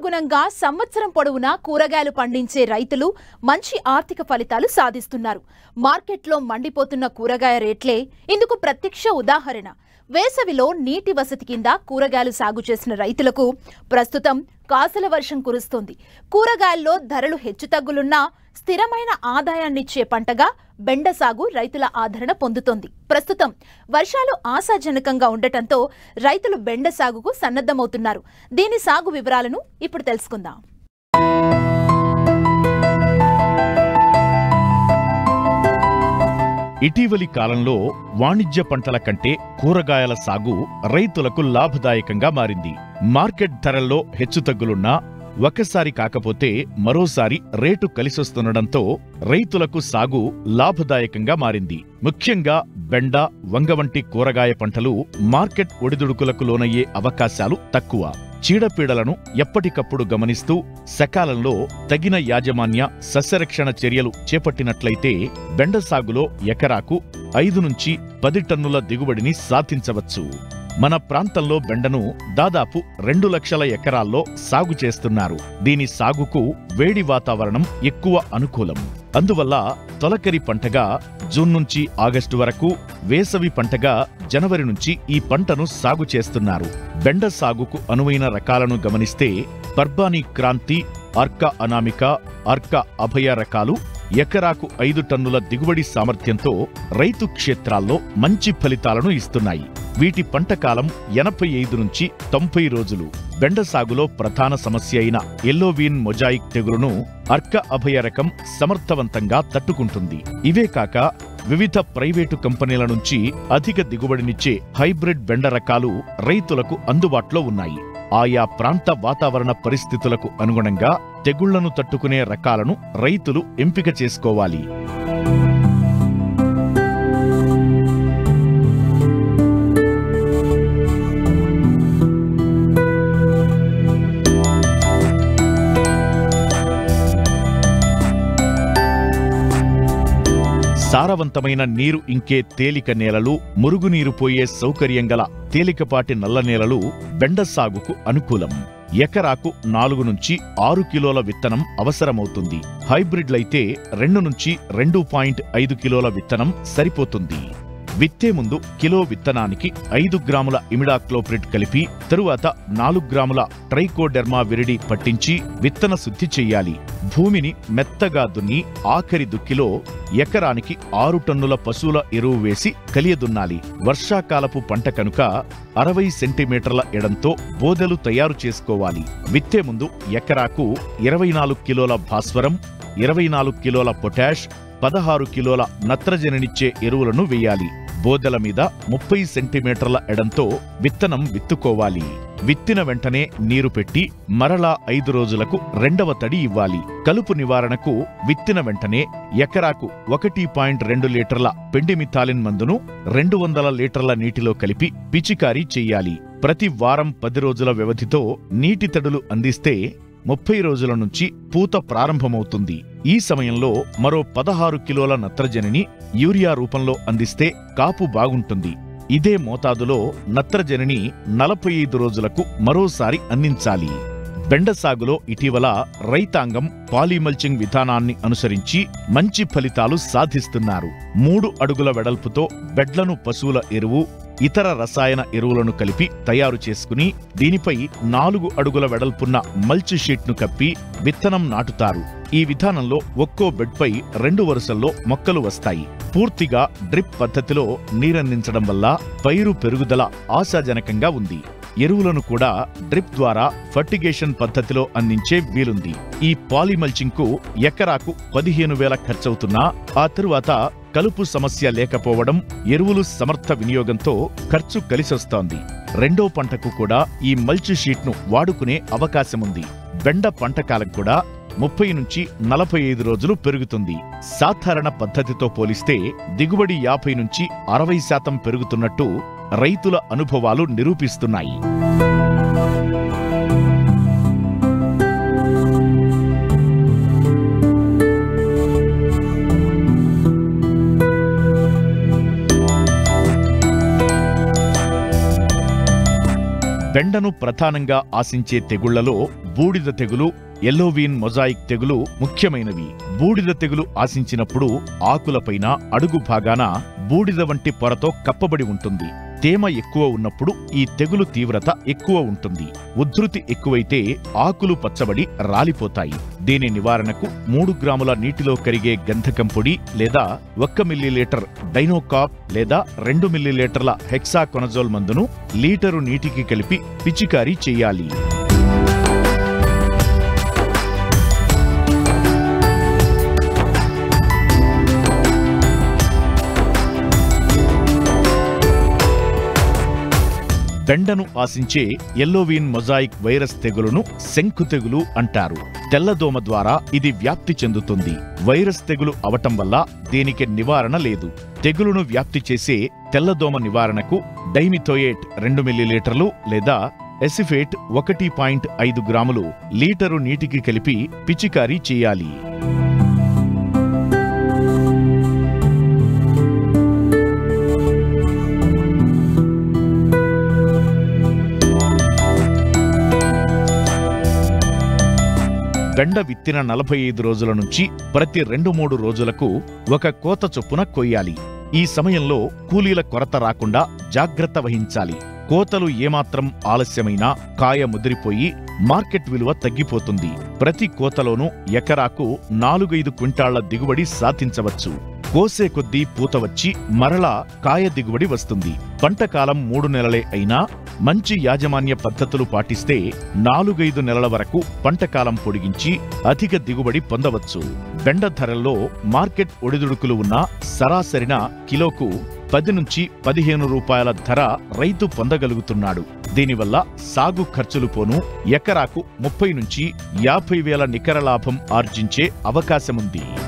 కాలానుగుణంగా సంవత్సరం పొడవునా కూరగాయలు పండించే రైతులు మంచి ఆర్థిక ఫలితాలు సాధిస్తున్నారు మార్కెట్లో మండిపోతున్న కూరగాయ రేట్లే ఇందుకు ప్రత్యక్ష ఉదాహరణ వేసవిలో నీటి వసతి కింద కూరగాయలు సాగు చేసిన రైతులకు ప్రస్తుతం కాసుల వర్షం కురుస్తోంది కూరగాయల్లో ధరలు హెచ్చుతగ్గులున్నా స్థిరమైన ఆదాయాన్నిచ్చే పంటగా బెండ సాగు రైతుల ఆదరణ పొందుతోంది ప్రస్తుతం వర్షాలు ఆశాజనకంగా ఉండటంతో రైతులు బెండ సాగుకు సన్నద్ధమవుతున్నారు దీని సాగు వివరాలను ఇప్పుడు తెలుసుకుందాం ఇటీవలి కాలంలో వాణిజ్య పంటల కంటే కూరగాయల సాగు రైతులకు లాభదాయకంగా మారింది మార్కెట్ ధరల్లో హెచ్చుతగ్గులున్నా ఒకసారి కాకపోతే మరోసారి రేటు కలిసొస్తుండటంతో రైతులకు సాగు లాభదాయకంగా మారింది ముఖ్యంగా బెండ వంగ వంటి కూరగాయ పంటలు మార్కెట్ ఒడిదుడుకులకు లోనయ్యే అవకాశాలు తక్కువ చీడపీడలను ఎప్పటికప్పుడు గమనిస్తూ సకాలంలో తగిన యాజమాన్య సస్యరక్షణ చర్యలు చేపట్టినట్లయితే బెండ సాగులో ఎకరాకు ఐదు నుంచి పది టన్నుల దిగుబడిని సాధించవచ్చు మన ప్రాంతంలో బెండను దాదాపు రెండు లక్షల ఎకరాల్లో సాగు చేస్తున్నారు దీని సాగుకు వేడి వాతావరణం ఎక్కువ అనుకూలం అందువల్ల తొలకరి పంటగా జూన్ నుంచి ఆగస్టు వరకు వేసవి పంటగా జనవరి నుంచి ఈ పంటను సాగు చేస్తున్నారు బెండ సాగుకు అనువైన రకాలను గమనిస్తే పర్బానీ క్రాంతి అర్క అనామిక అర్క అభయ రకాలు ఎకరాకు ఐదు టన్నుల దిగుబడి సామర్థ్యంతో రైతు క్షేత్రాల్లో మంచి ఫలితాలను ఇస్తున్నాయి వీటి పంట కాలం ఎనభై ఐదు నుంచి తొంభై రోజులు బెండ సాగులో ప్రధాన సమస్య అయిన ఎల్లోవీన్ మొజాయిక్ తెగులును అర్క అభయ రకం సమర్థవంతంగా తట్టుకుంటుంది ఇవే కాక వివిధ ప్రైవేటు కంపెనీల నుంచి అధిక దిగుబడినిచ్చే హైబ్రిడ్ బెండ రకాలు రైతులకు అందుబాటులో ఉన్నాయి ఆయా ప్రాంత వాతావరణ పరిస్థితులకు అనుగుణంగా తెగుళ్లను తట్టుకునే రకాలను రైతులు ఎంపిక చేసుకోవాలి సారవంతమైన నీరు ఇంకే తేలిక నేలలు మురుగునీరు పోయే సౌకర్యం గల తేలికపాటి నల్ల నేలలు బెండ సాగుకు అనుకూలం ఎకరాకు నాలుగు నుంచి ఆరు కిలోల విత్తనం అవసరమవుతుంది హైబ్రిడ్లైతే రెండు నుంచి రెండు పాయింట్ ఐదు కిలోల విత్తనం సరిపోతుంది విత్తే ముందు కిలో విత్తనానికి ఐదు గ్రాముల ఇమిడాక్లోప్రిడ్ కలిపి తరువాత నాలుగు గ్రాముల ట్రైకోడెర్మా విరిడి పట్టించి విత్తన శుద్ధి చెయ్యాలి భూమిని మెత్తగా దున్ని ఆఖరి దుక్కిలో ఎకరానికి ఆరు టన్నుల పశువుల ఎరువు వేసి కలియదున్నాలి వర్షాకాలపు పంట కనుక అరవై సెంటీమీటర్ల ఎడంతో బోదెలు తయారు చేసుకోవాలి విత్తే ముందు ఎకరాకు ఇరవై నాలుగు కిలోల భాస్వరం ఇరవై నాలుగు కిలోల పొటాష్ పదహారు కిలోల నత్రజనినిచ్చే ఎరువులను వేయాలి బోదెల మీద ముప్పై సెంటీమీటర్ల ఎడంతో విత్తనం విత్తుకోవాలి విత్తిన వెంటనే నీరు పెట్టి మరలా ఐదు రోజులకు రెండవ తడి ఇవ్వాలి కలుపు నివారణకు విత్తిన వెంటనే ఎకరాకు ఒకటి పాయింట్ రెండు లీటర్ల పెండిమిథాలిన్ మందును రెండు వందల లీటర్ల నీటిలో కలిపి పిచికారీ చెయ్యాలి ప్రతి వారం పది రోజుల వ్యవధితో నీటి తడులు అందిస్తే ముప్పై రోజుల నుంచి పూత ప్రారంభమవుతుంది ఈ సమయంలో మరో పదహారు కిలోల నత్రజనిని యూరియా రూపంలో అందిస్తే కాపు బాగుంటుంది ఇదే మోతాదులో నత్రజనిని నలభై ఐదు రోజులకు మరోసారి అందించాలి బెండ సాగులో ఇటీవల రైతాంగం పాలీమల్చింగ్ విధానాన్ని అనుసరించి మంచి ఫలితాలు సాధిస్తున్నారు మూడు అడుగుల వెడల్పుతో బెడ్లను పశువుల ఎరువు ఇతర రసాయన ఎరువులను కలిపి తయారు చేసుకుని దీనిపై నాలుగు అడుగుల వెడల్పున్న మల్చి షీట్ను కప్పి విత్తనం నాటుతారు ఈ విధానంలో ఒక్కో బెడ్పై రెండు వరుసల్లో మొక్కలు వస్తాయి పూర్తిగా డ్రిప్ పద్ధతిలో నీరందించడం వల్ల పైరు పెరుగుదల ఆశాజనకంగా ఉంది ఎరువులను కూడా డ్రిప్ ద్వారా ఫర్టిగేషన్ పద్ధతిలో అందించే వీలుంది ఈ పాలిమల్చింగ్ కు ఎకరాకు పదిహేను వేల ఖర్చవుతున్నా ఆ తరువాత కలుపు సమస్య లేకపోవడం ఎరువులు సమర్థ వినియోగంతో ఖర్చు కలిసొస్తోంది రెండో పంటకు కూడా ఈ మల్చి షీట్ను వాడుకునే అవకాశముంది బెండ పంటకాలం కూడా ముప్పై నుంచి నలభై ఐదు రోజులు పెరుగుతుంది సాధారణ పద్ధతితో పోలిస్తే దిగుబడి యాభై నుంచి అరవై శాతం పెరుగుతున్నట్టు రైతుల అనుభవాలు నిరూపిస్తున్నాయి బెండను ప్రధానంగా ఆశించే తెగుళ్లలో బూడిద తెగులు ఎల్లోవీన్ మొజాయిక్ తెగులు ముఖ్యమైనవి బూడిద తెగులు ఆశించినప్పుడు ఆకులపైన అడుగు భాగాన బూడిద వంటి పొరతో కప్పబడి ఉంటుంది తేమ ఎక్కువ ఉన్నప్పుడు ఈ తెగులు తీవ్రత ఎక్కువ ఉంటుంది ఉధృతి ఎక్కువైతే ఆకులు పచ్చబడి రాలిపోతాయి దీని నివారణకు మూడు గ్రాముల నీటిలో కరిగే గంధకం పొడి లేదా ఒక్క మిల్లీలీటర్ డైనోకాప్ లేదా రెండు మిల్లీలీటర్ల హెక్సాకొనజోల్ మందును లీటరు నీటికి కలిపి పిచికారీ చేయాలి బెండను ఆశించే ఎల్లోవీన్ మొజాయిక్ వైరస్ తెగులును శంకు తెగులు అంటారు తెల్లదోమ ద్వారా ఇది వ్యాప్తి చెందుతుంది వైరస్ తెగులు అవటం వల్ల దీనికి నివారణ లేదు తెగులును వ్యాప్తి చేసే తెల్లదోమ నివారణకు డైమిథోయేట్ రెండు మిల్లీలీటర్లు లేదా ఎసిఫేట్ ఒకటి పాయింట్ ఐదు గ్రాములు లీటరు నీటికి కలిపి పిచికారీ చేయాలి బెండ విత్తిన నలభై ఐదు రోజుల నుంచి ప్రతి రెండు మూడు రోజులకు ఒక కోత చొప్పున కొయ్యాలి ఈ సమయంలో కూలీల కొరత రాకుండా జాగ్రత్త వహించాలి కోతలు ఏమాత్రం ఆలస్యమైనా కాయ ముదిరిపోయి మార్కెట్ విలువ తగ్గిపోతుంది ప్రతి కోతలోనూ ఎకరాకు నాలుగైదు క్వింటాళ్ల దిగుబడి సాధించవచ్చు కోసే కొద్దీ పూత వచ్చి మరలా కాయ దిగుబడి వస్తుంది పంటకాలం మూడు నెలలే అయినా మంచి యాజమాన్య పద్ధతులు పాటిస్తే నాలుగైదు నెలల వరకు పంటకాలం పొడిగించి అధిక దిగుబడి పొందవచ్చు బెండ ధరల్లో మార్కెట్ ఒడిదుడుకులు ఉన్న సరాసరిన కిలోకు పది నుంచి పదిహేను రూపాయల ధర రైతు పొందగలుగుతున్నాడు దీనివల్ల సాగు ఖర్చులు పోను ఎకరాకు ముప్పై నుంచి యాభై వేల నికర లాభం ఆర్జించే అవకాశముంది